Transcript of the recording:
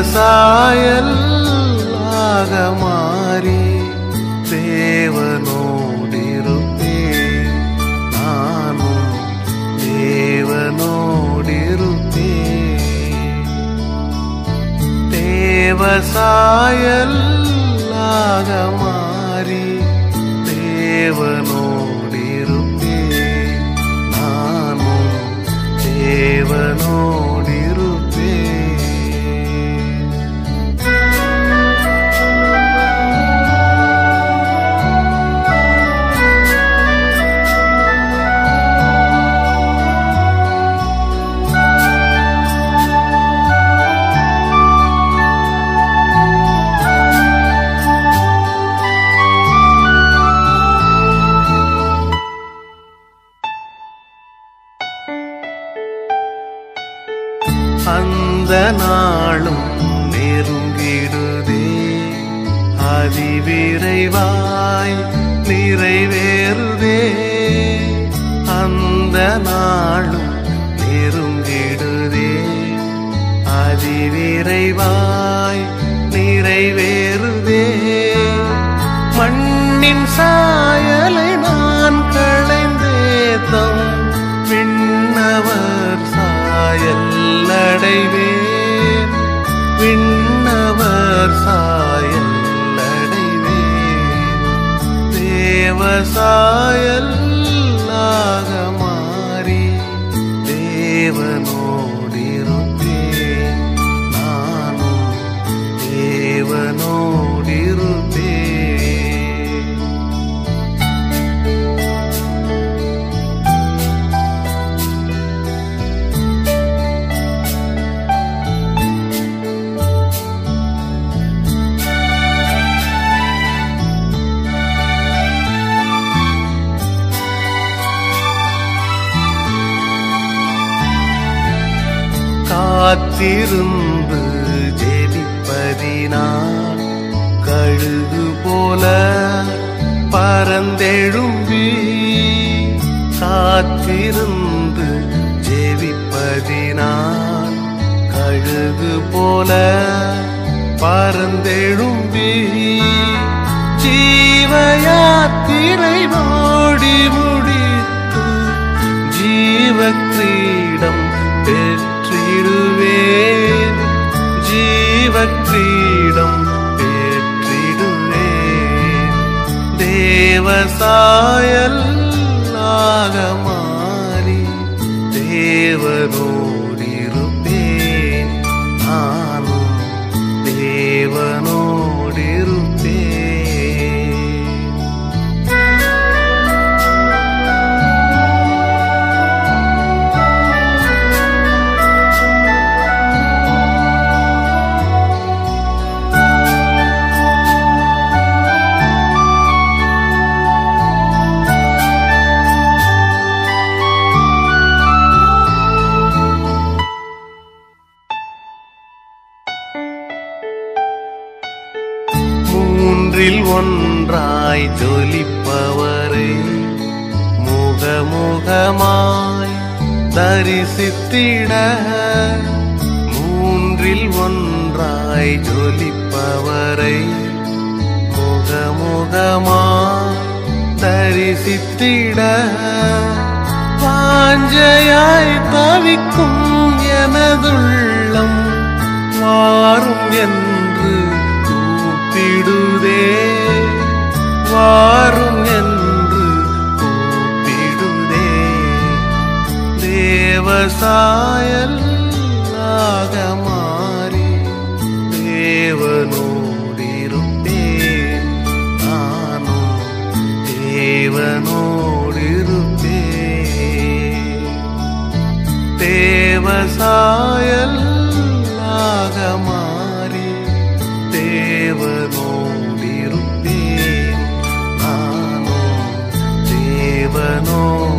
சாயல் ஆக மாறி தேவனோடிருப்பேன் நானும் தேவனோடிருப்பேன் தேவ சாயல் ஆக மாறி தேவனோடிருப்பேன் நானும் தேவனோடிருப்பேன் அந்த நாளும் நெருங்கிடுதே அதிவிரைவாய் நிறைவேறுதே அந்த நாளும் நெருங்கிடுதே அதிவிரைவாய் நிறைவேறுதே மண்ணின் சாயலை நான் களைந்தேத்தம் விண்ணவர் சாயல் அடைவேன் விண்ணவர் சாயல் அடைவேன் தேவ சாயல் ஆக மாறி தேவனோடிருப்பேன் நானும் தேவனோடிருப்பேன் காத்திருந்து ஜெபிப்பதினான் கழுகு போல பறந்தெழும்பி காத்திருந்து ஜெபிப்பதினான் கழுகு போல பறந்தெழும்பி ஜீவயாத்திரை ஓடி முடித்து ஜீவ கிரீடம் பெற்றிடுவேன் ஜீவ கிரீடம் பெற்றிடுவேன் தேவ சாயல் ஆக மாறி தேவனோடிருப்பேன் நானும் தேவனோடிருப்பேன் மூன்றில் ஒன்றாய் ஜொலிப்பவரை முகமுகமாய் தரிசித்திட மூன்றில் ஒன்றாய் ஜொலிப்பவரை முகமுகமாய் தரிசித்திட வாஞ்சையாய் தவிக்கும் எனதுள்ளம் வாரும் என்று கூப்பிடுதே வாரும் என்று கூப்பிடுதே தேவசாயல் ஆக மாறி தேவனோடிருப்பேன் நானும் தேவனோடிருப்பேன் தேவசாயல் ஆக மாறி தேவனோடிருப்பேன் நானும் தேவனோ